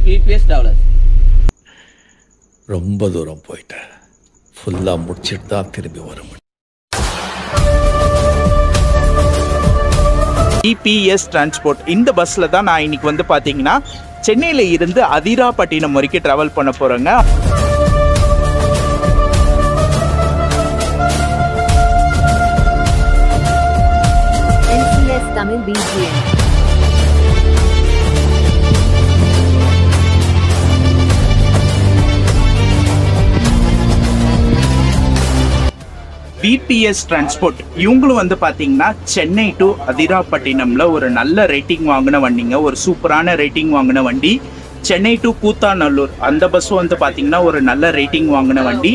PBS travellers ரொம்ப தூரம் போயிட்டேன் ஃபுல்லாக முடிச்சிட்டு தான் திரும்பி வர முடியும் இபிஎஸ் டிரான்ஸ்போர்ட் இந்த பஸ்ஸில் தான் நான் இன்னைக்கு வந்து பார்த்தீங்கன்னா சென்னையில் இருந்து அதிராப்பட்டினம் வரைக்கும் ட்ராவல் பண்ண போகிறேங்க NCS Tamil BGM. BBS transport இவங்களும் வந்து பார்த்தீங்கன்னா சென்னை டு அதிராப்பட்டினம்ல ஒரு நல்ல ரேட்டிங் வாங்கின வண்டிங்க ஒரு சூப்பரான ரேட்டிங் வாங்கின வண்டி சென்னை டு கூத்தாநல்லூர் அந்த பஸ் வந்து பார்த்தீங்கன்னா ஒரு நல்ல ரேட்டிங் வாங்கின வண்டி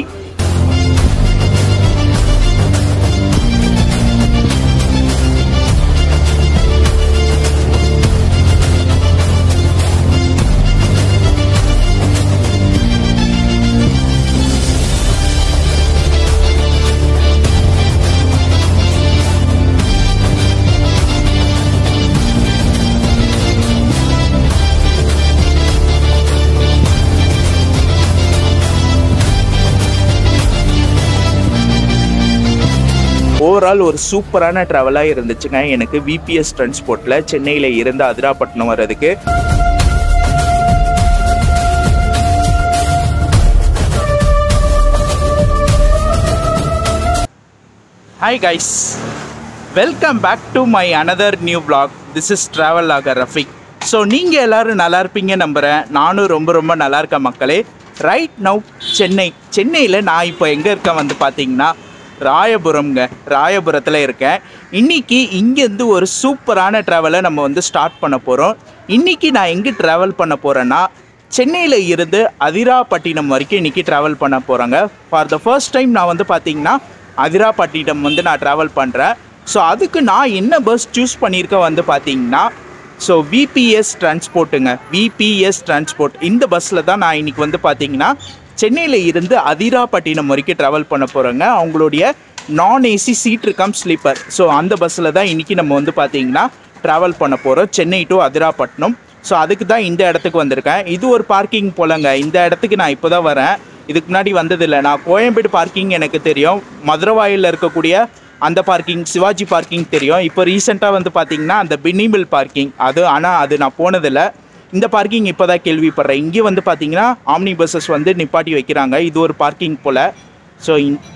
ஓவரால் ஒரு சூப்பரான ட்ராவலாக இருந்துச்சுங்க எனக்கு விபிஎஸ் டிரான்ஸ்போர்ட்டில் சென்னையில் இருந்து அதிராப்பட்டினம் வர்றதுக்கு hi guys welcome back to my another new vlog this is travel ஆகர் ரஃபிக் ஸோ நீங்கள் எல்லோரும் நல்லா இருப்பீங்க நம்புகிறேன் நானும் ரொம்ப ரொம்ப நல்லா இருக்கேன் மக்களே ரைட் நவ் சென்னை சென்னையில் நான் இப்போ எங்கே இருக்கேன் வந்து பார்த்தீங்கன்னா ராயபுரம்ங்க ராயபுரத்தில் இருக்கேன் இன்னைக்கு இங்கேருந்து ஒரு சூப்பரான ட்ராவலை நம்ம வந்து ஸ்டார்ட் பண்ண போகிறோம் இன்னைக்கு நான் எங்கே ட்ராவல் பண்ண போகிறேன்னா சென்னையில் இருந்து அதிராப்பட்டினம் வரைக்கும் இன்னைக்கு ட்ராவல் பண்ண போகிறாங்க ஃபார் த ஃபர்ஸ்ட் டைம் நான் வந்து பார்த்தீங்கன்னா அதிராப்பட்டினம் வந்து நான் ட்ராவல் பண்ணுறேன் ஸோ அதுக்கு நான் என்ன பஸ் சூஸ் பண்ணியிருக்கேன் வந்து பார்த்தீங்கன்னா ஸோ விபிஎஸ் டிரான்ஸ்போர்ட்டுங்க விபிஎஸ் டிரான்ஸ்போர்ட் இந்த பஸ்ஸில் தான் நான் இன்னைக்கு வந்து பார்த்தீங்கன்னா சென்னையில் இருந்து அதிராப்பட்டினம் வரைக்கும் ட்ராவல் பண்ண போகிறேங்க அவங்களுடைய நான் ஏசி சீட் இருக்காம் ஸ்லீப்பர் ஸோ அந்த பஸ்ஸில் தான் இன்றைக்கி நம்ம வந்து பார்த்தீங்கன்னா ட்ராவல் பண்ண போகிறோம் சென்னை டு அதிராப்பட்டினம் ஸோ அதுக்கு தான் இந்த இடத்துக்கு வந்திருக்கேன் இது ஒரு பார்க்கிங் போலங்க இந்த இடத்துக்கு நான் இப்போ தான் வரேன் இதுக்கு முன்னாடி வந்ததில்லை நான் கோயம்பேடு பார்க்கிங் எனக்கு தெரியும் மதுரவாயில் இருக்கக்கூடிய அந்த பார்க்கிங் சிவாஜி பார்க்கிங் தெரியும் இப்போ ரீசெண்டாக வந்து பார்த்தீங்கன்னா அந்த பின்னிமில் பார்க்கிங் அது ஆனால் அது நான் போனதில்லை இந்த பார்க்கிங் இப்போ தான் கேள்விப்படுறேன் இங்கே வந்து பார்த்தீங்கன்னா ஆம்னி பஸ்ஸஸ் வந்து நிப்பாட்டி வைக்கிறாங்க இது ஒரு பார்க்கிங் போல் ஸோ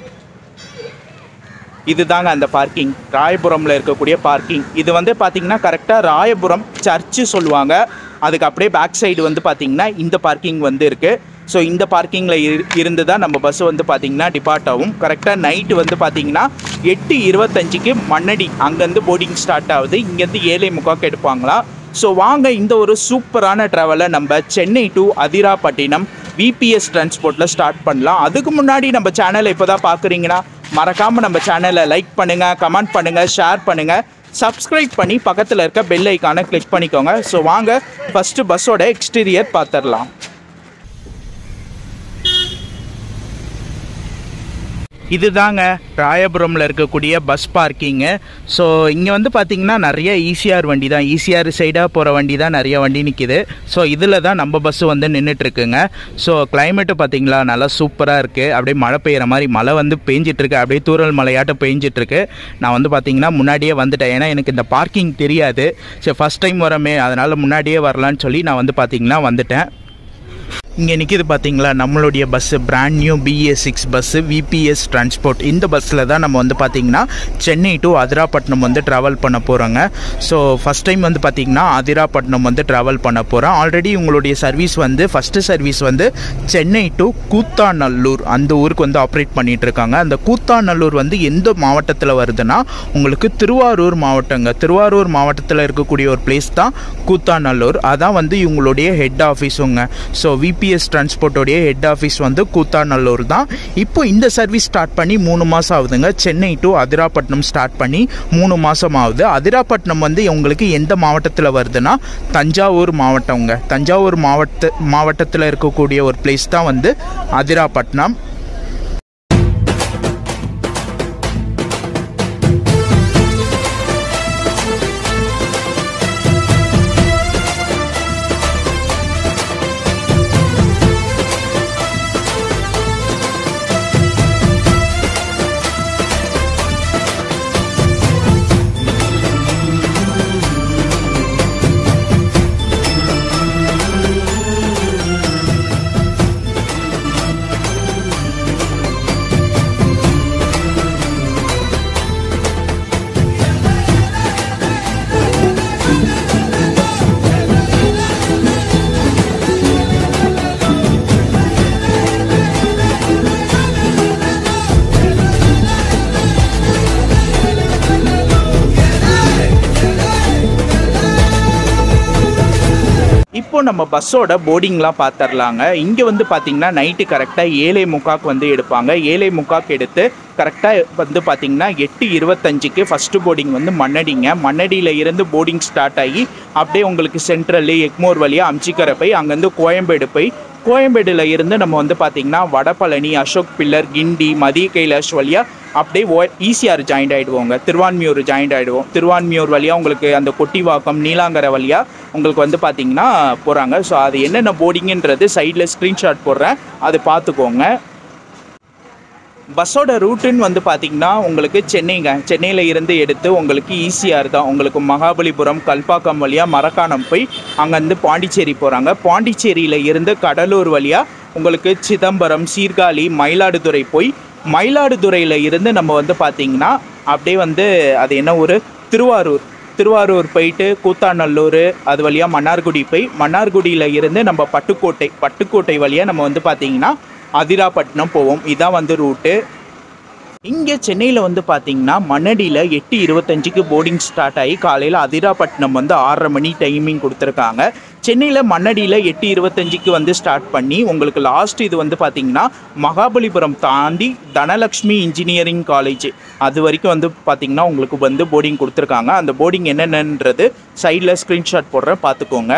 இதுதாங்க அந்த பார்க்கிங் ராயபுரமில் இருக்கக்கூடிய பார்க்கிங் இது வந்து பார்த்தீங்கன்னா கரெக்டாக ராயபுரம் சர்ச்சு சொல்லுவாங்க அதுக்கு அப்படியே பேக் சைடு வந்து பார்த்தீங்கன்னா இந்த பார்க்கிங் வந்து இருக்குது ஸோ இந்த பார்க்கிங்கில் இருந்து தான் நம்ம பஸ் வந்து பார்த்தீங்கன்னா டிபார்ட் ஆகும் கரெக்டாக நைட்டு வந்து பார்த்தீங்கன்னா எட்டு இருபத்தஞ்சுக்கு மண்ணடி அங்கேருந்து போர்டிங் ஸ்டார்ட் ஆகுது இங்கேருந்து ஏழை முக்காக்கு எடுப்பாங்களாம் ஸோ வாங்க இந்த ஒரு சூப்பரான ட்ராவலை நம்ம சென்னை டு அதிராப்பட்டினம் விபிஎஸ் டிரான்ஸ்போர்ட்டில் ஸ்டார்ட் பண்ணலாம் அதுக்கு முன்னாடி நம்ம சேனலை இப்போ தான் பார்க்குறீங்கன்னா மறக்காமல் நம்ம சேனலை லைக் பண்ணுங்கள் கமெண்ட் பண்ணுங்கள் ஷேர் பண்ணுங்கள் சப்ஸ்கிரைப் பண்ணி பக்கத்தில் இருக்க பெல் ஐக்கானை கிளிக் பண்ணிக்கோங்க ஸோ வாங்க ஃபஸ்ட்டு பஸ்ஸோட எக்ஸ்டீரியர் பார்த்துடலாம் இதுதாங்க ராயபுரமில் இருக்கக்கூடிய பஸ் பார்க்கிங்கு ஸோ இங்கே வந்து பார்த்தீங்கன்னா நிறைய ஈசிஆர் வண்டி தான் ஈசிஆர் சைடாக போகிற வண்டி தான் நிறைய வண்டி நிற்கிது ஸோ இதில் தான் நம்ம பஸ்ஸு வந்து நின்றுட்டுருக்குங்க ஸோ கிளைமேட்டு பார்த்தீங்களா நல்லா சூப்பராக இருக்குது அப்படியே மழை பெய்கிற மாதிரி மழை வந்து பெஞ்சிட்ருக்கு அப்படியே தூரல் மலையாட்டம் பெஞ்சிட்ருக்கு நான் வந்து பார்த்தீங்கன்னா முன்னாடியே வந்துட்டேன் ஏன்னா எனக்கு இந்த பார்க்கிங் தெரியாது சரி ஃபஸ்ட் டைம் வரமே அதனால் முன்னாடியே வரலான்னு சொல்லி நான் வந்து பார்த்தீங்கன்னா வந்துட்டேன் இங்கே நிற்கிது பார்த்தீங்களா நம்மளுடைய bus brand new BA six bus VBS transport இந்த பஸ்ஸில் தான் நம்ம வந்து பார்த்தீங்கன்னா சென்னை டு அதிராப்பட்டினம் வந்து ட்ராவல் பண்ண போகிறோங்க ஸோ ஃபஸ்ட் டைம் வந்து பார்த்தீங்கன்னா அதிராப்பட்டினம் வந்து ட்ராவல் பண்ண போகிறோம் ஆல்ரெடி உங்களுடைய சர்வீஸ் வந்து ஃபஸ்ட்டு சர்வீஸ் வந்து சென்னை டு கூத்தாநல்லூர் அந்த ஊருக்கு வந்து ஆப்ரேட் பண்ணிகிட்டு இருக்காங்க அந்த கூத்தாநல்லூர் வந்து எந்த மாவட்டத்தில் வருதுன்னா உங்களுக்கு திருவாரூர் மாவட்டங்க திருவாரூர் மாவட்டத்தில் இருக்கக்கூடிய ஒரு பிளேஸ் தான் கூத்தாநல்லூர் அதான் வந்து இவங்களுடைய ஹெட் ஆஃபீஸுங்க ஸோ விபிஎஸ் டிரான்ஸ்போர்ட்டோடைய ஹெட் ஆஃபீஸ் வந்து கூத்தாநல்லூர் தான் இப்போ இந்த சர்வீஸ் ஸ்டார்ட் பண்ணி மூணு மாதம் ஆகுதுங்க சென்னை டு அதிராப்பட்டினம் ஸ்டார்ட் பண்ணி மூணு மாதம் ஆகுது அதிராப்பட்டினம் வந்து உங்களுக்கு எந்த மாவட்டத்தில் வருதுன்னா தஞ்சாவூர் மாவட்டங்க தஞ்சாவூர் மாவட்ட மாவட்டத்தில் இருக்கக்கூடிய ஒரு பிளேஸ் தான் வந்து அதிராப்பட்டினம் நம்ம பஸ்ஸோட போர்டிங்லாம் பார்த்துர்லாங்க இங்கே வந்து பார்த்தீங்கன்னா நைட்டு கரெக்டாக ஏழை முக்காக்கு வந்து எடுப்பாங்க ஏழை முக்காக்கு எடுத்து கரெக்டாக வந்து பார்த்தீங்கன்னா எட்டு இருபத்தஞ்சுக்கு ஃபஸ்ட்டு போர்டிங் வந்து மண்ணடிங்க மண்ணடியில் இருந்து போர்டிங் ஸ்டார்ட் ஆகி அப்படியே உங்களுக்கு சென்ட்ரல் எக்மோர் வழியாக அம்ச்சிக்கரை போய் அங்கேருந்து கோயம்பேடு போய் கோயம்பேடுல இருந்து நம்ம வந்து பார்த்தீங்கன்னா வடபழனி அசோக் பில்லர் கிண்டி மதிய கைலாஷ் வழியாக அப்படியே ஓ ஈசிஆர் ஜாயிண்ட் ஆகிடுவோங்க திருவான்மியூர் ஜாயிண்ட் ஆகிடுவோம் திருவான்மியூர் வழியாக உங்களுக்கு அந்த கொட்டிவாக்கம் நீலாங்கரை வழியாக உங்களுக்கு வந்து பார்த்தீங்கன்னா போகிறாங்க ஸோ அது என்னென்ன போர்டிங்குன்றது சைடில் ஸ்க்ரீன்ஷாட் போடுறேன் அது பார்த்துக்கோங்க பஸ்ஸோட ரூட்டுன்னு வந்து பார்த்தீங்கன்னா உங்களுக்கு சென்னைங்க சென்னையில் இருந்து எடுத்து உங்களுக்கு ஈஸியாக தான் உங்களுக்கு மகாபலிபுரம் கல்பாக்கம் வழியாக மரக்காணம் போய் அங்கேருந்து பாண்டிச்சேரி போகிறாங்க பாண்டிச்சேரியில் இருந்து கடலூர் வழியாக உங்களுக்கு சிதம்பரம் சீர்காழி மயிலாடுதுறை போய் மயிலாடுதுறையில் இருந்து நம்ம வந்து பார்த்தீங்கன்னா அப்படியே வந்து அது என்ன ஊர் திருவாரூர் திருவாரூர் போயிட்டு கூத்தாநல்லூர் அது வழியாக மன்னார்குடி போய் மன்னார்குடியில் இருந்து நம்ம பட்டுக்கோட்டை பட்டுக்கோட்டை வழியாக நம்ம வந்து பார்த்தீங்கன்னா அதிராப்பட்டினம் போவோம் இதான் வந்து ரூட்டு இங்கே சென்னையில் வந்து பார்த்தீங்கன்னா மண்ணடியில் எட்டு இருபத்தஞ்சுக்கு போர்டிங் ஸ்டார்ட் ஆகி காலையில் அதிராப்பட்டினம் வந்து ஆறரை மணி டைமிங் கொடுத்துருக்காங்க சென்னையில் மண்ணடியில் எட்டு இருபத்தஞ்சுக்கு வந்து ஸ்டார்ட் பண்ணி உங்களுக்கு லாஸ்ட் இது வந்து பார்த்தீங்கன்னா மகாபலிபுரம் தாண்டி தனலக்ஷ்மி இன்ஜினியரிங் காலேஜ் அது வரைக்கும் வந்து பார்த்தீங்கன்னா உங்களுக்கு வந்து போர்டிங் கொடுத்துருக்காங்க அந்த போர்டிங் என்னென்னன்றது சைடில் ஸ்க்ரீன்ஷாட் போடுறேன் பார்த்துக்கோங்க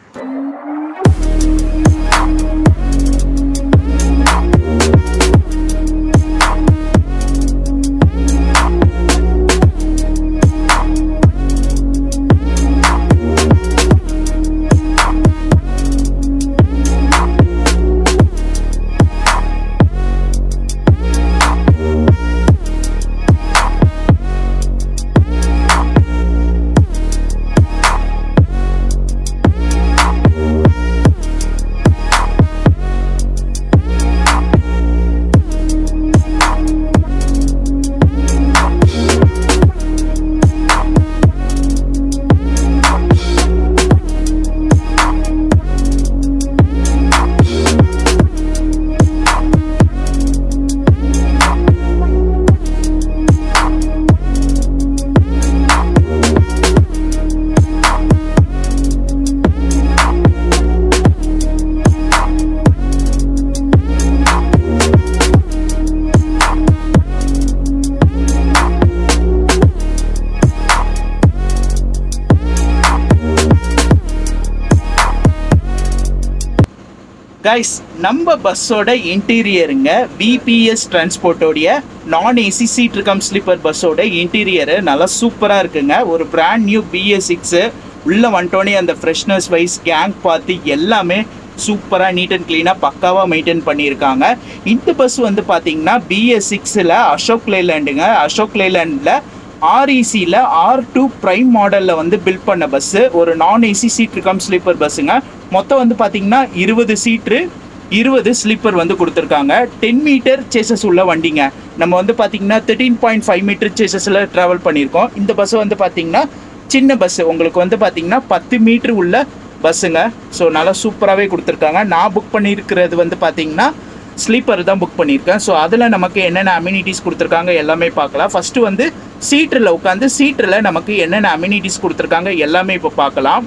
கைஸ் நம்ம பஸ்ஸோட இன்டீரியருங்க பிபிஎஸ் டிரான்ஸ்போர்ட்டோடைய non AC seat cum sleeper பஸ்ஸோட இன்டீரியரு நல்லா சூப்பராக இருக்குங்க ஒரு பிராண்ட் நியூ பிஎஸ் சிக்ஸு உள்ளே வந்துட்டோன்னே அந்த ஃப்ரெஷ்னஸ் வைஸ் கேங் பார்த்து எல்லாமே சூப்பராக நீட் அண்ட் க்ளீனாக பக்காவாக மெயின்டைன் பண்ணியிருக்காங்க இந்த பஸ் வந்து பார்த்தீங்கன்னா பிஎஸ் சிக்ஸில் அசோக் லேலேண்டுங்க அசோக் லேலேண்டில் ஆர்இசியில் ஆர் டூ ப்ரைம் மாடலில் வந்து பில்ட் பண்ண பஸ்ஸு ஒரு non AC seat cum sleeper பஸ்ஸுங்க மொத்தம் வந்து பார்த்தீங்கன்னா இருபது சீட்ரு இருபது ஸ்லீப்பர் வந்து கொடுத்துருக்காங்க டென் மீட்டர் சேசஸ் உள்ள வண்டிங்க நம்ம வந்து பார்த்தீங்கன்னா தேர்ட்டீன் பாயிண்ட் ஃபைவ் மீட்டர் சேசஸில் ட்ராவல் பண்ணியிருக்கோம் இந்த பஸ் வந்து பார்த்தீங்கன்னா சின்ன பஸ்ஸு உங்களுக்கு வந்து பார்த்தீங்கன்னா பத்து மீட்ரு உள்ள பஸ்ஸுங்க ஸோ நல்லா சூப்பராகவே கொடுத்துருக்காங்க நான் புக் பண்ணியிருக்கிறது வந்து பார்த்தீங்கன்னா ஸ்லீப்பர் தான் புக் பண்ணியிருக்கேன் ஸோ அதில் நமக்கு என்னென்ன அம்யூனிட்டிஸ் கொடுத்துருக்காங்க எல்லாமே பார்க்கலாம் ஃபஸ்ட்டு வந்து சீட்டில் உட்காந்து சீட்டில் நமக்கு என்னென்ன அம்யூனிட்டிஸ் கொடுத்துருக்காங்க எல்லாமே இப்போ பார்க்கலாம்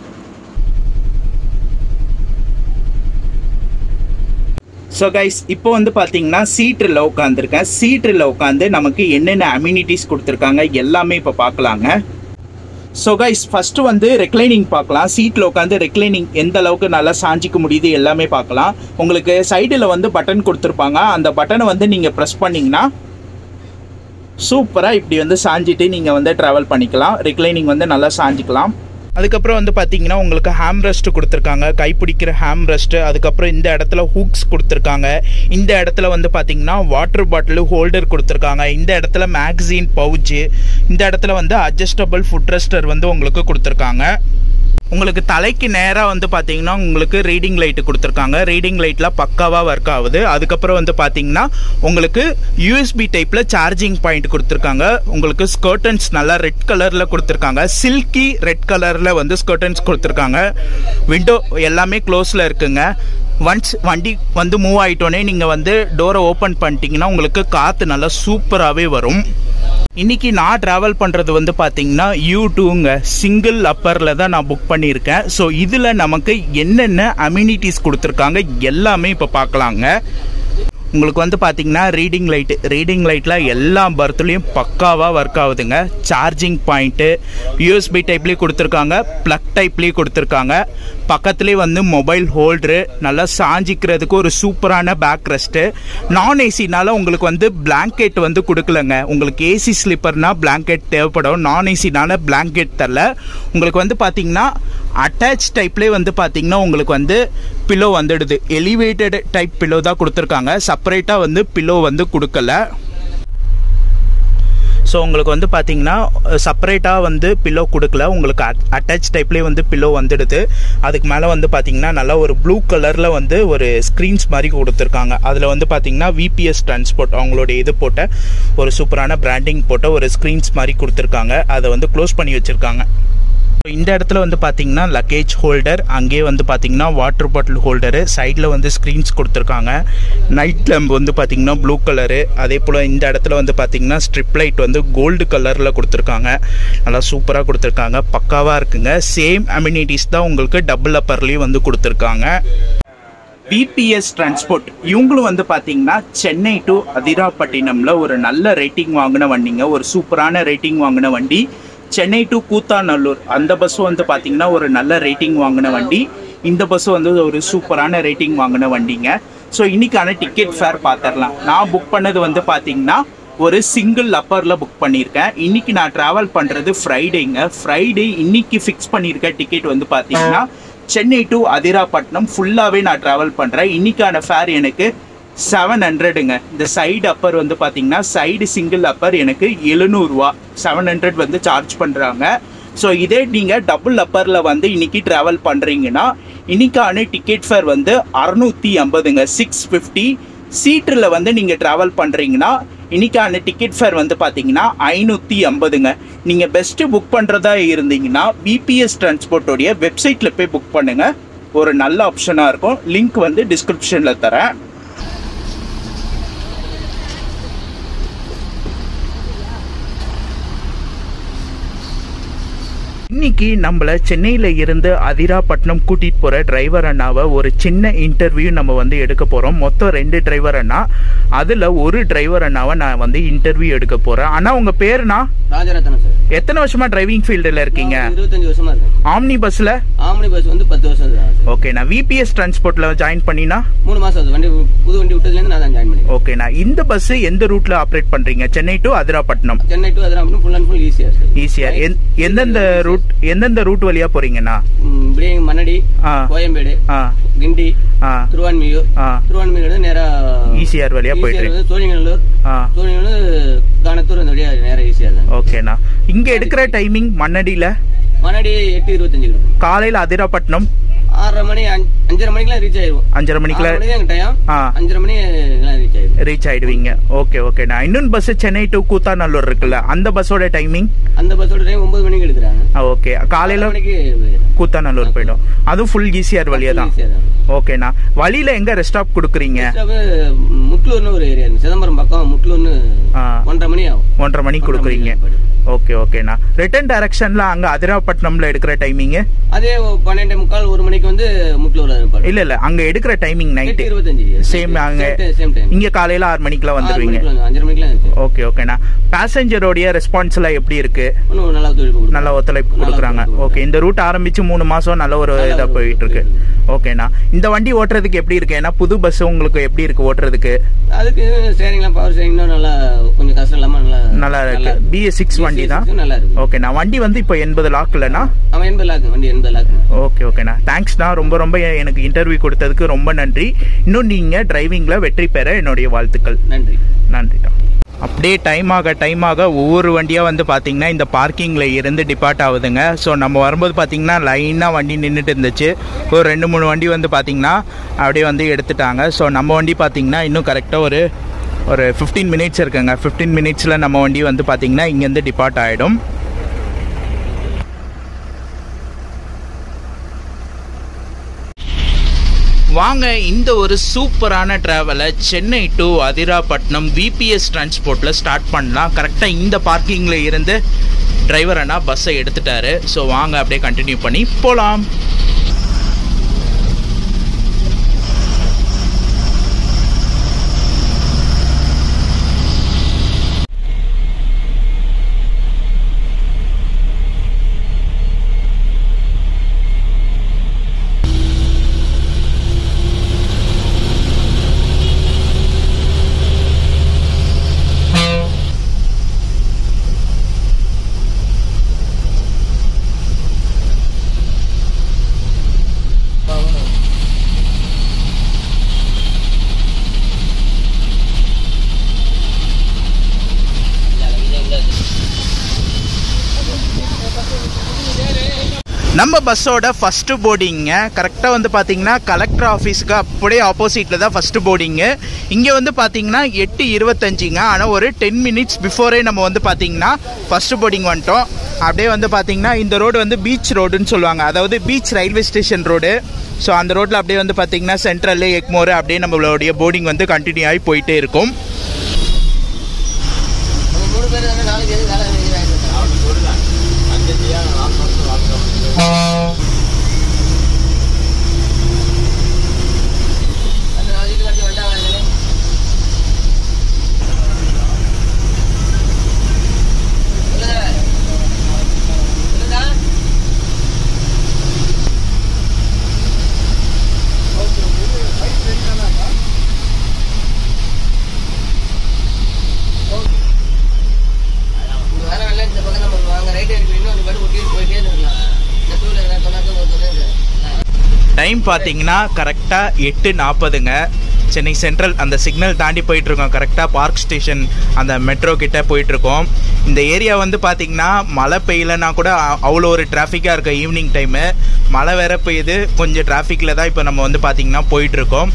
ஸோ கைஸ் இப்போ வந்து பார்த்தீங்கன்னா சீட்டில் உட்காந்துருக்கேன் சீட்டில் உட்காந்து நமக்கு என்னென்ன அம்யூனிட்டிஸ் கொடுத்துருக்காங்க எல்லாமே இப்போ பார்க்கலாங்க ஸோ கைஸ் ஃபஸ்ட்டு வந்து ரெக்ளைனிங் பார்க்கலாம் சீட்டில் உட்காந்து ரெக்ளைனிங் எந்த அளவுக்கு நல்லா சாஞ்சிக்க முடியுது எல்லாமே பார்க்கலாம் உங்களுக்கு சைடில் வந்து பட்டன் கொடுத்துருப்பாங்க அந்த பட்டனை வந்து நீங்கள் ப்ரெஸ் பண்ணிங்கன்னா சூப்பராக இப்படி வந்து சாஞ்சிட்டு நீங்கள் வந்து ட்ராவல் பண்ணிக்கலாம் ரெக்ளைனிங் வந்து நல்லா சாஞ்சிக்கலாம் அதுக்கப்புறம் வந்து பார்த்தீங்கன்னா உங்களுக்கு ஹேம் ரெஸ்ட் கொடுத்துருக்காங்க கைப்பிடிக்கிற ஹேம் ரெஸ்ட் அதுக்கப்புறம் இந்த இடத்துல ஹூக்ஸ் கொடுத்துருக்காங்க இந்த இடத்துல வந்து பார்த்தீங்கன்னா வாட்டர் பாட்டில் ஹோல்டர் கொடுத்துருக்காங்க இந்த இடத்துல மேக்சின் பவுச்சு இந்த இடத்துல வந்து அட்ஜஸ்டபிள் ஃபுட் ரெஸ்டர் வந்து உங்களுக்கு கொடுத்துருக்காங்க உங்களுக்கு தலைக்கு நேராக வந்து பார்த்தீங்கன்னா உங்களுக்கு ரீடிங் லைட்டு கொடுத்துருக்காங்க ரீடிங் லைட்லாம் பக்காவாக ஒர்க் ஆகுது அதுக்கப்புறம் வந்து பார்த்தீங்கன்னா உங்களுக்கு யூஎஸ்பி டைப்பில் சார்ஜிங் பாயிண்ட் கொடுத்துருக்காங்க உங்களுக்கு ஸ்கர்டன்ஸ் நல்லா ரெட் கலரில் கொடுத்துருக்காங்க சில்கி ரெட் கலரில் வந்து ஸ்கர்டன்ஸ் கொடுத்துருக்காங்க விண்டோ எல்லாமே க்ளோஸில் இருக்குங்க ஒன்ஸ் வண்டி வந்து மூவ் ஆகிட்டோன்னே நீங்கள் வந்து டோரை ஓப்பன் பண்ணிட்டீங்கன்னா உங்களுக்கு காற்று நல்லா சூப்பராகவே வரும் இன்னைக்கு நான் ட்ராவல் பண்ணுறது வந்து பார்த்தீங்கன்னா யூ டூங்க சிங்கிள் அப்பரில் தான் நான் புக் பண்ணியிருக்கேன் ஸோ இதில் நமக்கு என்னென்ன அம்யூனிட்டிஸ் கொடுத்துருக்காங்க எல்லாமே இப்போ பார்க்கலாங்க உங்களுக்கு வந்து பார்த்தீங்கன்னா ரீடிங் லைட்டு ரீடிங் லைட்டில் எல்லா பர்த்லேயும் பக்காவாக ஒர்க் ஆகுதுங்க சார்ஜிங் பாயிண்ட்டு யூஎஸ்பி டைப்லேயும் கொடுத்துருக்காங்க ப்ளக் டைப்லேயும் கொடுத்துருக்காங்க பக்கத்துலேயே வந்து மொபைல் ஹோல்டரு நல்லா சாஞ்சிக்கிறதுக்கு ஒரு சூப்பரான பேக் ரெஸ்ட்டு நான் ஏசினால உங்களுக்கு வந்து பிளாங்கெட் வந்து கொடுக்கலங்க உங்களுக்கு ஏசி ஸ்லிப்பர்னா பிளாங்கெட் தேவைப்படும் நான் ஏசினால பிளாங்கெட் தரல உங்களுக்கு வந்து பார்த்தீங்கன்னா அட்டாச் டைப்லேயே வந்து பார்த்தீங்கன்னா உங்களுக்கு வந்து பில்லோ வந்துடுது எலிவேட்டட் டைப் பில்லோ தான் கொடுத்துருக்காங்க செப்பரேட்டாக வந்து பில்லோ வந்து கொடுக்கல ஸோ உங்களுக்கு வந்து பார்த்தீங்கன்னா செப்பரேட்டாக வந்து பில்லோ கொடுக்கல உங்களுக்கு அட்டாச் டைப்லேயே வந்து பில்லோ வந்துடுது அதுக்கு மேலே வந்து பார்த்தீங்கன்னா நல்லா ஒரு ப்ளூ கலரில் வந்து ஒரு ஸ்க்ரீன்ஸ் மாதிரி கொடுத்துருக்காங்க அதில் வந்து பார்த்தீங்கன்னா விபிஎஸ் டிரான்ஸ்போர்ட் அவங்களுடைய இது போட்ட ஒரு சூப்பரான பிராண்டிங் போட்ட ஒரு ஸ்க்ரீன்ஸ் மாதிரி கொடுத்துருக்காங்க அதை வந்து க்ளோஸ் பண்ணி வச்சுருக்காங்க இந்த இடத்துல வந்து பார்த்தீங்கன்னா லக்கேஜ் ஹோல்டர் அங்கேயே வந்து பார்த்தீங்கன்னா வாட்டர் பாட்டில் ஹோல்டரு சைடில் வந்து ஸ்க்ரீன்ஸ் கொடுத்துருக்காங்க நைட் லேம்ப் வந்து பார்த்தீங்கன்னா ப்ளூ கலரு அதே போல் இந்த இடத்துல வந்து பார்த்தீங்கன்னா ஸ்ட்ரிப் லைட் வந்து கோல்டு கலரில் கொடுத்துருக்காங்க நல்லா சூப்பராக கொடுத்துருக்காங்க பக்காவாக இருக்குங்க சேம் அம்யூனிட்டிஸ் தான் உங்களுக்கு டபுள் அப்பர்லேயும் வந்து கொடுத்துருக்காங்க பிபிஎஸ் டிரான்ஸ்போர்ட் இவங்களும் வந்து பார்த்தீங்கன்னா சென்னை டு அதிராப்பட்டினம்ல ஒரு நல்ல ரேட்டிங் வாங்கின வண்டிங்க ஒரு சூப்பரான ரேட்டிங் வாங்கின வண்டி சென்னை டு கூத்தாநல்லூர் அந்த பஸ்ஸும் வந்து பார்த்தீங்கன்னா ஒரு நல்ல ரேட்டிங் வாங்கின வண்டி இந்த பஸ்ஸும் வந்து ஒரு சூப்பரான ரேட்டிங் வாங்கின வண்டிங்க ஸோ இன்னைக்கான டிக்கெட் ஃபேர் பார்த்துடலாம் நான் புக் பண்ணது வந்து பார்த்தீங்கன்னா ஒரு சிங்கிள் அப்பரில் புக் பண்ணியிருக்கேன் இன்னைக்கு நான் ட்ராவல் பண்ணுறது ஃப்ரைடேங்க ஃப்ரைடே இன்னைக்கு ஃபிக்ஸ் பண்ணியிருக்க டிக்கெட் வந்து பார்த்தீங்கன்னா சென்னை டு அதிராப்பட்டினம் ஃபுல்லாகவே நான் ட்ராவல் பண்ணுறேன் இன்னைக்கான ஃபேர் எனக்கு செவன் ஹண்ட்ரடுங்க இந்த சைடு அப்பர் வந்து பார்த்தீங்கன்னா சைடு சிங்கிள் அப்பர் எனக்கு எழுநூறுவா செவன் ஹண்ட்ரட் வந்து சார்ஜ் பண்ணுறாங்க ஸோ இதே நீங்கள் டபுள் அப்பரில் வந்து இன்னைக்கு ட்ராவல் பண்ணுறீங்கன்னா இன்னைக்கான டிக்கெட் ஃபேர் வந்து அறநூற்றி ஐம்பதுங்க சிக்ஸ் ஃபிஃப்டி சீட்டில் வந்து நீங்கள் ட்ராவல் பண்ணுறீங்கன்னா இன்னைக்கான டிக்கெட் ஃபேர் வந்து பார்த்தீங்கன்னா ஐநூற்றி ஐம்பதுங்க நீங்கள் பெஸ்ட்டு புக் பண்ணுறதா இருந்தீங்கன்னா பிபிஎஸ் டிரான்ஸ்போர்ட்டோடைய வெப்சைட்டில் போய் புக் பண்ணுங்கள் ஒரு நல்ல ஆப்ஷனாக இருக்கும் லிங்க் வந்து டிஸ்கிரிப்ஷனில் தரேன் இன்னைக்கு நம்மள சென்னையில இருந்து அதிராப்பட்டினம் கூட்டிட்டு போற டிரைவர் அண்ணாவை ஒரு சின்ன இன்டர்வியூ நம்ம வந்து எடுக்க போறோம் மொத்தம் ரெண்டு டிரைவர் அண்ணா அதுல ஒரு டிரைவர் அண்ணாவை நான் வந்து இன்டர்வியூ எடுக்க போறேன் அண்ணா உங்க பேருனா ராஜரத்னம் சார் எத்தனை வருஷமா டிரைவிங் ஃபீல்டுல இருக்கீங்க நான் இருபத்தஞ்சு வருஷமா இருக்கேன் ஆம்னி பஸ்ல ஆம்னி பஸ் வந்து பத்து வருஷம் தான் சார் ஓகே நான் விபிஎஸ் டிரான்ஸ்போர்ட்ல ஜாயின் பண்ணினா மூணு மாசம் ஆகுது வண்டி புது வண்டி விட்டதுலேருந்து நான் தான் ஜாயின் பண்ணிருக்கேன் ஓகே நான் இந்த பஸ் எந்த ரூட்ல ஆப்ரேட் பண்றீங்க சென்னை டு அதிராப்பட்டினம் சென்னை டு அதிராமட்டும் ஃபுல் அண்ட் ஃபுல் ஈஸியாக இருக்கு ஈஸியா எந்தெந்த ரூட் எந்தெந்த ரூட் வழியா போறீங்கண்ணா ம், இப்படியே மண்ணடி ஆ கோயம்பேடு ஆ கிண்டி ஆ திருவான்மியூர் ஆ திருவான்மியூர் நேரா ஈசிஆர் வழியா போயிட்டு ஈசிஆர் வந்து சோழிங்கநல்லூர் ஆ சோழிங்கநல்லூர் கானத்தூர் அந்த வழியா நேரா ஈஸியாக தான் ஓகேண்ணா இங்க எடுக்கிற டைமிங் மண்ணடியில மண்ணடி எட்டு இருபத்தஞ்சு இருக்கும் காலையில அதிராப்பட்டினம் ஆறரை மணி அஞ்சு- அஞ்சரை மணிக்கெல்லாம் ரீச் ஆயிடுவோம் அஞ்சரை மணிக்குள்ள ஆறு மணி தான் டைம் ஆ அஞ்சரை மணி எல்லாம் ரீச் ஆயிடும் ரீச் ஆயிடுவீங்க ஓகே ஓகேண்ணா இன்னொன்று பஸ் சென்னை டு கூத்தாநல்லூர் இருக்குல்ல அந்த பஸ்ஸோட டைமிங் அந்த பஸ்ஸோட டைம் ஒன்பது மணிக்கு எடுக்கிறாங்க ஓகே காலையில ஆறு மணிக்கு கூத்தாநல்லூர் போயிடும் அதுவும் ஃபுல் ஈஸியார் வழியா தான் ஈஸியாக தான் ஓகேண்ணா வழியில எங்க ரெஸ்ட் ஸ்டாப் கொடுக்குறீங்க ஸ்டாப் முட்லூர்னு ஒரு ஏரியா இருக்கு சிதம்பரம் பக்கம் முட்லூர்னு ஆ, ஒன்றரை மணி ஆகும் ஒன்றரை மணிக்கு கொடுக்குறீங்க ஓகே ஓகேண்ணா ரிட்டர்ன் டைரக்ஷன்ல அங்க அதிராப்பட்டினம்ல எடுக்கிற டைமிங் அதே பன்னெண்டே முக்கால் ஒரு மணிக்கு வந்து முட்லூர் இருப்பாரு இல்ல இல்ல அங்க எடுக்கிற டைமிங் எட்டு நைட்டு இருபத்தஞ்சு Same அங்க. சேம் டைம் இங்க காலையில ஆறு மணிக்குலாம் வந்துருவீங்க அஞ்சரை மணிக்கெல்லாம் இருக்கு ஓகே ஓகேண்ணா பேசஞ்சரோடைய ரெஸ்பான்ஸ் எல்லாம் எப்படி இருக்கு இன்னும் நல்லா தொழில் கொடுக்கும் நல்ல ஒத்துழைப்பு நல்லா கொடுக்குறாங்க ஒத்துழைப்பு ஓகே இந்த ரூட் ஆரம்பிச்சு மூணு மாசம் நல்ல ஒரு நல்ல இதா ஒரு போயிட்டு இருக்கு போயிட்டு ஓகேண்ணா இந்த வண்டி ஓட்டுறதுக்கு எப்படி இருக்கு ஏன்னா புது பஸ் உங்களுக்கு எப்படி இருக்கு ஓட்டுறதுக்கு அதுக்கு ஸ்டேரிங்லாம் பவர் ஸ்டேரிங்லாம் நல்லா கொஞ்சம் கஷ்டம் இல்லாம நல்லா நல்லா இருக்கு பிஎஸ் சிக்ஸ் வண்டி தான் நல்லா இருக்கு ஓகேண்ணா வண்டி வந்து இப்போ எண்பது லாக் இல்லைண்ணா அவன் எண்பது லாக்கு வண்டி எண்பது லாக்கு ஓகே ஓகேண்ணா தேங்க்ஸ்ண்ணா ரொம்ப ரொம்ப எனக்கு இன்டர்வியூ கொடுத்ததுக்கு ரொம்ப நன்றி இன்னும் நீங்கள் டிரைவிங்கில் வெற்றி பெற என்னுடைய வாழ்த்துக்கள் நன்றி நன்றிடா அப்படியே டைம் ஆக டைம் ஆக ஒவ்வொரு வண்டியாக வந்து பார்த்தீங்கன்னா இந்த பார்க்கிங்கில் இருந்து டிபார்ட் ஆகுதுங்க ஸோ நம்ம வரும்போது பார்த்தீங்கன்னா லைனாக வண்டி நின்றுட்டு இருந்துச்சு ஒரு ரெண்டு மூணு வண்டி வந்து பார்த்தீங்கன்னா அப்படியே வந்து எடுத்துட்டாங்க ஸோ நம்ம வண்டி பார்த்தீங்கன்னா இன்னும் கரெக்டாக ஒரு ஒரு ஃபிஃப்டீன் மினிட்ஸ் இருக்குங்க ஃபிஃப்டீன் மினிட்ஸில் நம்ம வண்டி வந்து பார்த்தீங்கன்னா இங்கேருந்து டிபார்ட் ஆகிடும் வாங்க இந்த ஒரு சூப்பரான ட்ராவலை சென்னை டு அதிராப்பட்டினம் விபிஎஸ் டிரான்ஸ்போர்ட்டில் ஸ்டார்ட் பண்ணலாம் கரெக்டாக இந்த பார்க்கிங்கில் இருந்து டிரைவர் அண்ணா பஸ்ஸை எடுத்துட்டாரு ஸோ வாங்க அப்படியே கண்டினியூ பண்ணி போகலாம் நம்ம பஸ்ஸோட ஃபஸ்ட்டு போர்டிங்க கரெக்டாக வந்து பார்த்தீங்கன்னா கலெக்டர் ஆஃபீஸுக்கு அப்படியே ஆப்போசிட்டில் தான் ஃபஸ்ட்டு போர்டிங்கு இங்கே வந்து பார்த்தீங்கன்னா எட்டு இருபத்தஞ்சிங்க ஆனால் ஒரு டென் மினிட்ஸ் பிஃபோரே நம்ம வந்து பார்த்தீங்கன்னா ஃபஸ்ட்டு போர்டிங் வந்துட்டோம் அப்படியே வந்து பார்த்தீங்கன்னா இந்த ரோடு வந்து பீச் ரோடுன்னு சொல்லுவாங்க அதாவது beach railway station road so அந்த ரோட்டில் அப்படியே வந்து பார்த்தீங்கன்னா சென்ட்ரல் எக்மோர் அப்படியே நம்மளுடைய போர்டிங் வந்து கண்டினியூ ஆகி போயிட்டே இருக்கும் நம்ம மூணு பேர் தானே நாலு பேர் வேலை வாங்கிட்டு அந்த நாலு வீட்டு கட்டி வந்தாங்க சொல்லுங்க சொல்லுங்க இந்த வேலை நல்லா இந்த பக்கம் நம்ம வாங்க ரைட் எடுக்கணும் இன்னும் அந்த படி ஒட்டிட்டு போயிட்டே இருக்கலாம் இந்த டூ வீலர் சொன்னாக்க ஒரு தொழில் டைம் பார்த்தீங்கன்னா கரெக்டாக எட்டு நாற்பதுங்க சென்னை சென்ட்ரல் அந்த சிக்னல் தாண்டி போயிட்டுருக்கோம் கரெக்டாக பார்க் ஸ்டேஷன் அந்த மெட்ரோ கிட்ட போயிட்டுருக்கோம் இந்த ஏரியா வந்து பார்த்தீங்கன்னா மழை பெய்யலைன்னா கூட அ- அவ்வளோ ஒரு டிராஃபிக்காக இருக்கும் ஈவினிங் டைமு மழை வேற பெய்யுது கொஞ்சம் டிராஃபிக்கில் தான் இப்போ நம்ம வந்து பார்த்தீங்கன்னா போயிட்டுருக்கோம்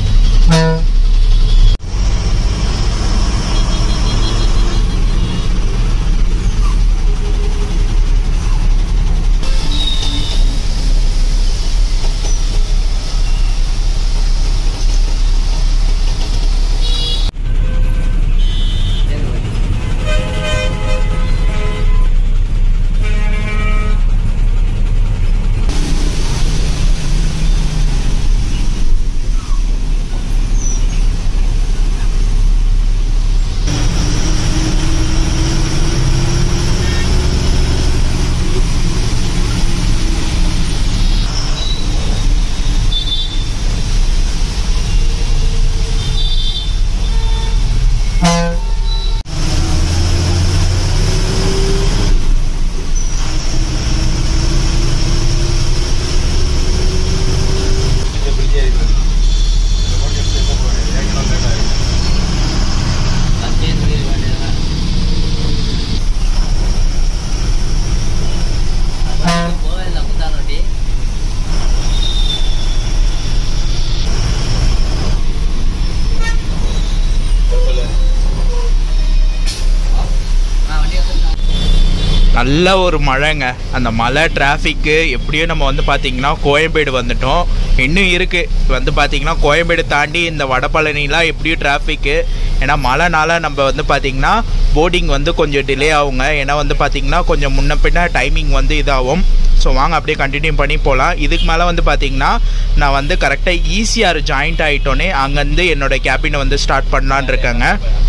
அப்படியே சொல்லிட வேண்டியதுதான் போவேன் முத்தான் ரொட்டி ஆ வண்டி வந்துருக்கா நல்ல ஒரு மழைங்க அந்த மழை டிராஃபிக்கு எப்படியும் நம்ம வந்து பார்த்தீங்கன்னா கோயம்பேடு வந்துட்டோம் இன்னும் இருக்குது வந்து பார்த்தீங்கன்னா கோயம்பேடு தாண்டி இந்த வடபழனிலாம் எப்படியும் டிராஃபிக்கு ஏன்னா மழைனால நம்ம வந்து பார்த்தீங்கன்னா போர்டிங் வந்து கொஞ்சம் டிலே ஆகுங்க ஏன்னா வந்து பார்த்தீங்கன்னா கொஞ்சம் முன்ன பின்ன டைமிங் வந்து இதாகும் ஸோ வாங்க அப்படியே கண்டினியூ பண்ணி போகலாம் இதுக்கு மேலே வந்து பார்த்தீங்கன்னா நான் வந்து கரெக்டாக ஈஸியாக ஜாயிண்ட் ஆகிட்டோன்னே அங்கேருந்து என்னோட கேபினை வந்து ஸ்டார்ட் பண்ணலான் இருக்கேங்க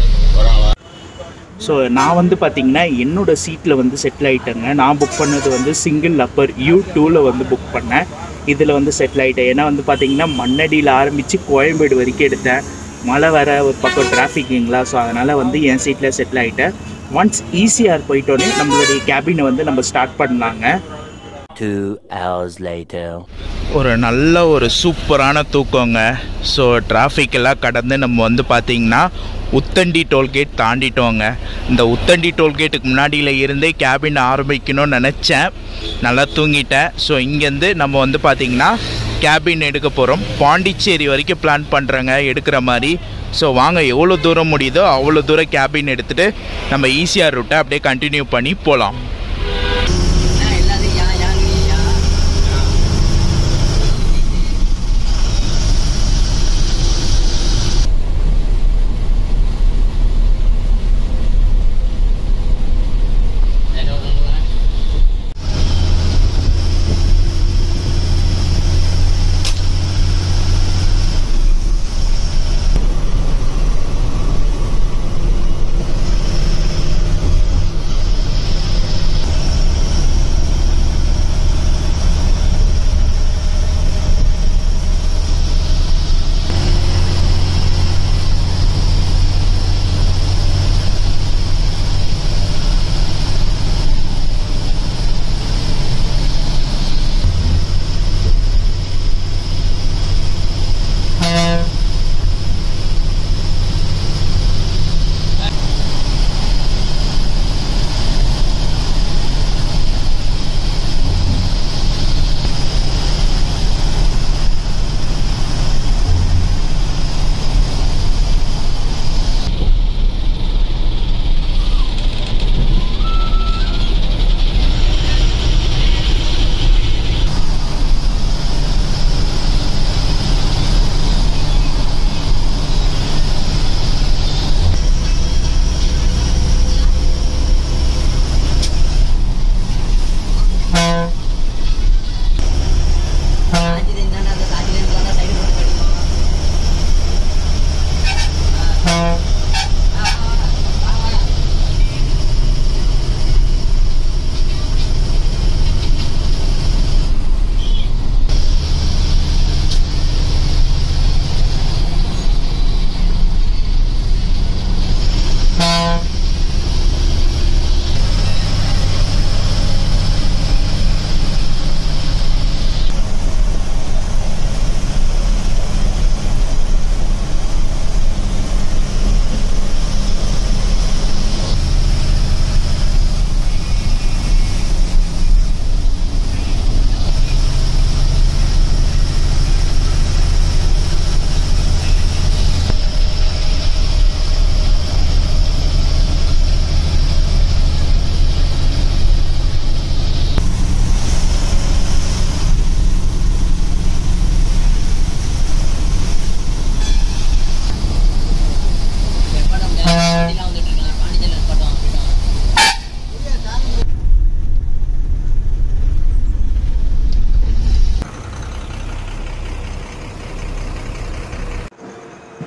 ஸோ நான் வந்து பார்த்தீங்கன்னா என்னோட சீட்டில் வந்து செட்டில் ஆகிட்டேங்க நான் புக் பண்ணது வந்து சிங்கிள் அப்பர் யூ டூவில் வந்து புக் பண்ணேன் இதில் வந்து செட்டில் ஆகிட்டேன் ஏன்னா வந்து பார்த்தீங்கன்னா மண்ணடியில் ஆரம்பித்து கோயம்பேடு வரைக்கும் எடுத்தேன் மழை வர ஒரு பக்கம் டிராஃபிக்குங்களா ஸோ அதனால் வந்து என் சீட்டில் செட்டில் ஆகிட்டேன் ஒன்ஸ் ஈஸியாக போயிட்டோன்னே நம்மளுடைய கேபினை வந்து நம்ம ஸ்டார்ட் பண்ணலாங்க Two hours later. ஒரு நல்ல ஒரு சூப்பரான தூக்கங்க ஸோ டிராஃபிக் எல்லாம் கடந்து நம்ம வந்து பார்த்தீங்கன்னா உத்தண்டி டோல்கேட் தாண்டிட்டோங்க இந்த உத்தண்டி டோல்கேட்டுக்கு முன்னாடியில் இருந்தே கேபின் ஆரம்பிக்கணும்னு நினச்சேன் நல்லா தூங்கிட்டேன் ஸோ இங்கேருந்து நம்ம வந்து பார்த்தீங்கன்னா கேபின் எடுக்க போகிறோம் பாண்டிச்சேரி வரைக்கும் பிளான் பண்ணுறேங்க எடுக்கிற மாதிரி ஸோ வாங்க எவ்வளோ தூரம் முடியுதோ அவ்வளோ தூரம் கேபின் எடுத்துகிட்டு நம்ம ஈஸியாக ரூட்டை அப்படியே கண்டினியூ பண்ணி போகலாம் எல்லாத்தையும் யா யாங்க yeah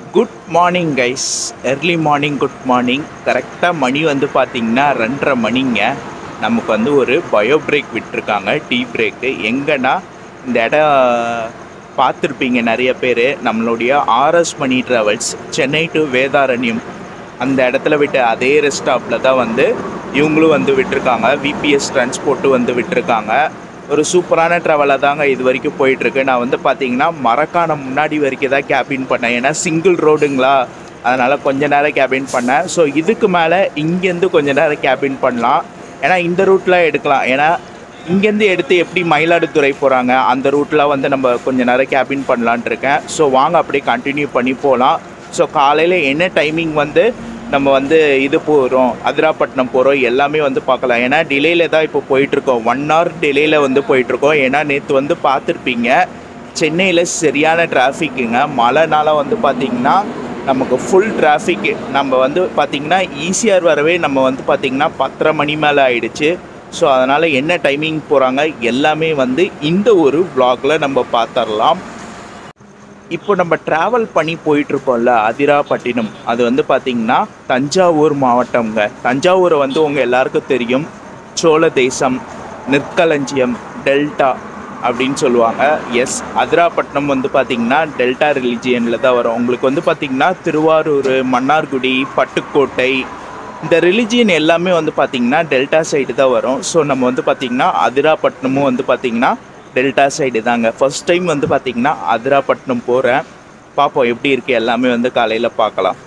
good morning guys early morning good morning கரெக்டாக மணி வந்து பார்த்தீங்கன்னா ரெண்டரை மணிங்க நமக்கு வந்து ஒரு பயோ பிரேக் விட்டுருக்காங்க டீ பிரேக்கு எங்கன்னா இந்த இடம் பார்த்துருப்பீங்க நிறைய பேர் நம்மளுடைய RS Mani travels Chennai to Vedaranyam அந்த இடத்துல விட்டு அதே ரெஸ்ட் ஸ்டாப்பில் தான் வந்து இவங்களும் வந்து விட்டுருக்காங்க விபிஎஸ் டிரான்ஸ்போர்ட்டும் வந்து விட்டுருக்காங்க ஒரு சூப்பரான ட்ராவலாக தாங்க இது வரைக்கும் போயிட்டுருக்கு நான் வந்து பார்த்தீங்கன்னா மரக்காணம் முன்னாடி வரைக்கும் தான் கேபின் பண்ணேன் ஏன்னா சிங்கிள் ரோடுங்களா அதனால் கொஞ்ச நேரம் கேபின் பண்ணேன் ஸோ இதுக்கு மேலே இங்கேருந்து கொஞ்ச நேரம் கேபின் பண்ணலாம் ஏன்னா இந்த ரூட்டில் எடுக்கலாம் ஏன்னா இங்கேருந்து எடுத்து எப்படி மயிலாடுதுறை போகிறாங்க அந்த ரூட்டில் வந்து நம்ம கொஞ்ச நேரம் கேபின் பண்ணலான்ட்டு இருக்கேன் ஸோ வாங்க அப்படியே கண்டினியூ பண்ணி போகலாம் ஸோ காலையில் என்ன டைமிங் வந்து நம்ம வந்து இது போகிறோம் அதிராப்பட்டினம் போகிறோம் எல்லாமே வந்து பார்க்கலாம் ஏன்னா டிலேயில் தான் இப்போ போயிட்டுருக்கோம் ஒன் ஹவர் டிலேயில் வந்து போயிட்டுருக்கோம் ஏன்னா நேற்று வந்து பார்த்துருப்பீங்க சென்னையில் சரியான டிராஃபிக்குங்க மழைனால வந்து பார்த்திங்கன்னா நமக்கு ஃபுல் டிராஃபிக்கு நம்ம வந்து பார்த்திங்கன்னா ஈஸியாக வரவே நம்ம வந்து பார்த்திங்கன்னா பத்தரை மணி மேலே ஆயிடுச்சு ஸோ அதனால் என்ன டைமிங் போகிறாங்க எல்லாமே வந்து இந்த ஒரு vlogல நம்ம பார்த்துடலாம் இப்போ நம்ம ட்ராவல் பண்ணி போயிட்டுருக்கோம்ல அதிராப்பட்டினம் அது வந்து பார்த்திங்கன்னா தஞ்சாவூர் மாவட்டம்ங்க தஞ்சாவூரை வந்து உங்கள் எல்லாருக்கும் தெரியும் சோழ தேசம் நெற்களஞ்சியம் டெல்டா அப்படின்னு சொல்லுவாங்க எஸ் அதிராப்பட்டினம் வந்து பார்த்திங்கன்னா டெல்டா ரிலிஜியனில் தான் வரும் உங்களுக்கு வந்து பார்த்திங்கன்னா திருவாரூர் மன்னார்குடி பட்டுக்கோட்டை இந்த ரிலிஜியன் எல்லாமே வந்து பார்த்திங்கன்னா டெல்டா சைடு தான் வரும் ஸோ நம்ம வந்து பார்த்திங்கன்னா அதிராப்பட்டினமும் வந்து பார்த்திங்கன்னா டெல்டா சைடு தாங்க ஃபர்ஸ்ட் டைம் வந்து பார்த்திங்கன்னா அதிராப்பட்டினம் போகிறேன் பார்ப்போம் எப்படி இருக்குது எல்லாமே வந்து காலையில் பார்க்கலாம்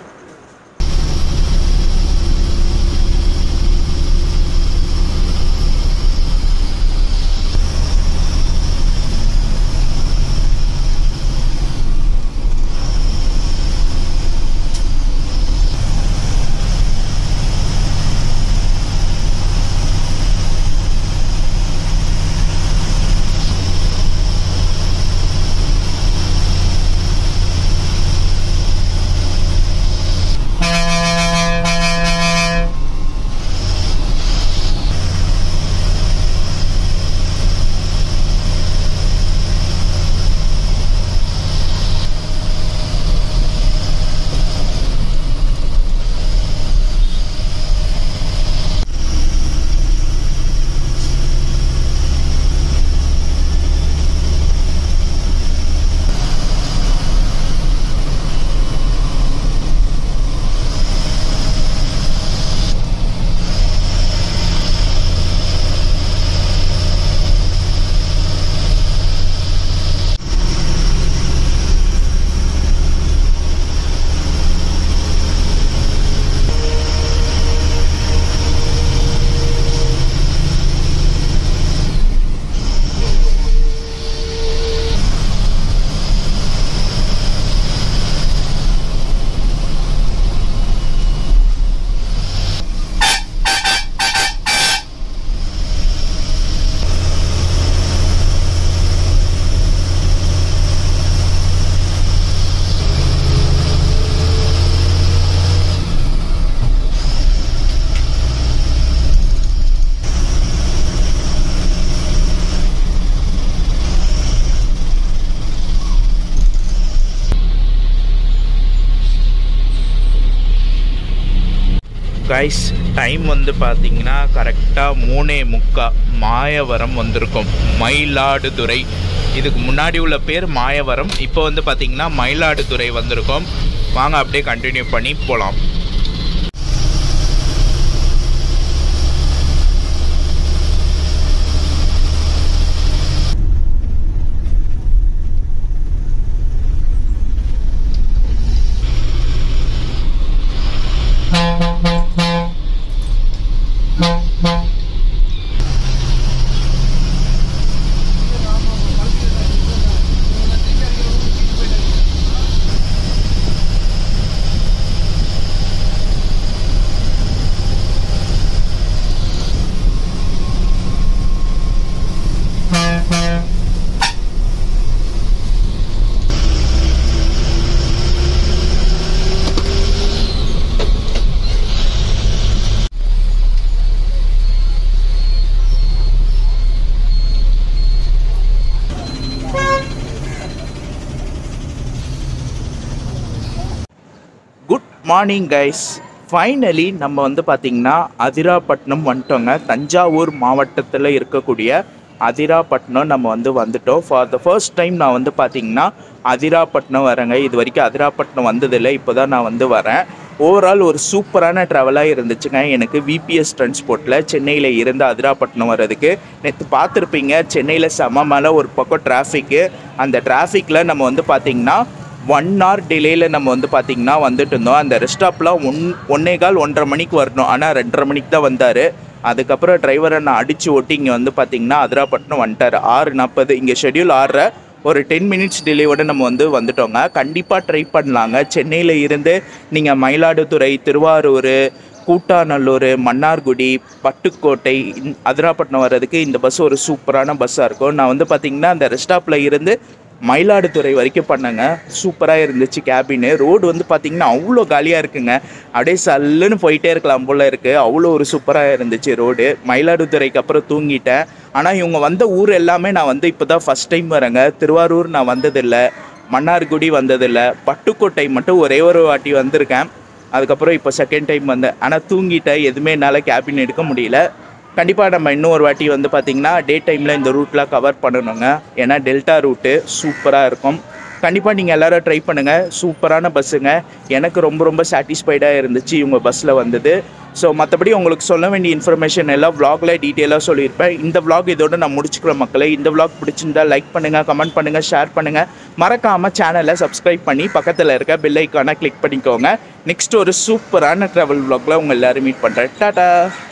கைஸ் டைம் வந்து பார்த்தீங்கன்னா கரெக்டாக மூணே முக்கா மாயவரம் வந்திருக்கும் மயிலாடுதுறை இதுக்கு முன்னாடி உள்ள பேர் மாயவரம் இப்போ வந்து பார்த்தீங்கன்னா மயிலாடுதுறை வந்திருக்கோம் வாங்க அப்படியே கண்டினியூ பண்ணி போகலாம் மார்னிங் கைஸ் ஃபைனலி நம்ம வந்து பார்த்திங்கன்னா அதிராப்பட்டினம் வந்துட்டோங்க தஞ்சாவூர் மாவட்டத்தில் இருக்கக்கூடிய அதிராப்பட்டினம் நம்ம வந்து வந்துட்டோம் ஃபார் த ஃபர்ஸ்ட் டைம் நான் வந்து பார்த்திங்கன்னா அதிராப்பட்டினம் வரேங்க இது வரைக்கும் அதிராப்பட்டினம் வந்ததில்லை இப்போ தான் நான் வந்து வரேன் ஓவரால் ஒரு சூப்பரான ட்ராவலாக இருந்துச்சுங்க எனக்கு விபிஎஸ் டிரான்ஸ்போர்ட்டில் சென்னையில் இருந்து அதிராப்பட்டினம் வர்றதுக்கு நேற்று பார்த்துருப்பீங்க சென்னையில் செம மேலே ஒரு பக்கம் டிராஃபிக்கு அந்த டிராஃபிக்கில் நம்ம வந்து பார்த்திங்கன்னா ஒன் ஹவர் டிலேயில் நம்ம வந்து பார்த்திங்கன்னா வந்துட்டு இருந்தோம் அந்த ரெஸ்டாப்லாம் ஒன் ஒன்னே கால் ஒன்றரை மணிக்கு வரணும் ஆனால் ரெண்டரை மணிக்கு தான் வந்தார் அதுக்கப்புறம் டிரைவரை நான் அடித்து ஓட்டி இங்கே வந்து பார்த்திங்கன்னா அதிராப்பட்டினம் வந்துட்டார் ஆறு நாற்பது இங்கே ஷெட்யூல் ஆறரை ஒரு டென் மினிட்ஸ் டிலேவோட நம்ம வந்து வந்துட்டோங்க கண்டிப்பாக ட்ரை பண்ணலாங்க சென்னையில் இருந்து நீங்கள் மயிலாடுதுறை திருவாரூர் கூட்டாநல்லூர் மன்னார்குடி பட்டுக்கோட்டை இந்த- அதிராப்பட்டினம் வர்றதுக்கு இந்த பஸ் ஒரு சூப்பரான பஸ்ஸாக இருக்கும் நான் வந்து பார்த்திங்கன்னா அந்த ரெஸ்டாப்பில் இருந்து மயிலாடுதுறை வரைக்கும் பண்ணேங்க சூப்பராக இருந்துச்சு கேபின் ரோடு வந்து பார்த்திங்கன்னா அவ்வளோ காலியாக இருக்குங்க அப்படியே சல்லுன்னு போயிட்டே இருக்கலாம் போல் இருக்குது அவ்வளோ ஒரு சூப்பராக இருந்துச்சு ரோடு மயிலாடுதுறைக்கு அப்புறம் தூங்கிட்டேன் ஆனால் இவங்க வந்த ஊர் எல்லாமே நான் வந்து இப்போ தான் ஃபஸ்ட் டைம் வரேங்க திருவாரூர் நான் வந்ததில்லை மன்னார்குடி வந்ததில்லை பட்டுக்கோட்டை மட்டும் ஒரே ஒரு வாட்டி வந்திருக்கேன் அதுக்கப்புறம் இப்போ செகண்ட் டைம் வந்தேன் ஆனால் தூங்கிட்டேன் எதுவுமே என்னால் கேபின் எடுக்க முடியல கண்டிப்பாக நம்ம இன்னும் ஒரு வாட்டி வந்து பார்த்திங்கன்னா டே டைமில் இந்த ரூட்லாம் கவர் பண்ணணுங்க ஏன்னா டெல்டா ரூட்டு சூப்பராக இருக்கும் கண்டிப்பாக நீங்கள் எல்லாரும் ட்ரை பண்ணுங்கள் சூப்பரான பஸ்ஸுங்க எனக்கு ரொம்ப ரொம்ப சாட்டிஸ்ஃபைடாக இருந்துச்சு இவங்க பஸ்ஸில் வந்தது ஸோ மற்றபடி உங்களுக்கு சொல்ல வேண்டிய இன்ஃபர்மேஷன் எல்லாம் vlogல டீட்டெயிலாக சொல்லியிருப்பேன் இந்த vlog இதோட நான் முடிச்சுக்கிறேன் மக்களே இந்த vlog பிடிச்சிருந்தா லைக் பண்ணுங்கள் கமெண்ட் பண்ணுங்கள் ஷேர் பண்ணுங்கள் மறக்காமல் சேனலை சப்ஸ்கிரைப் பண்ணி பக்கத்தில் இருக்க பெல் ஐக்கானை கிளிக் பண்ணிக்கோங்க நெக்ஸ்ட் ஒரு சூப்பரான ட்ராவல் vlogல உங்கள் எல்லாரும் மீட் பண்ணுறேன் டாடா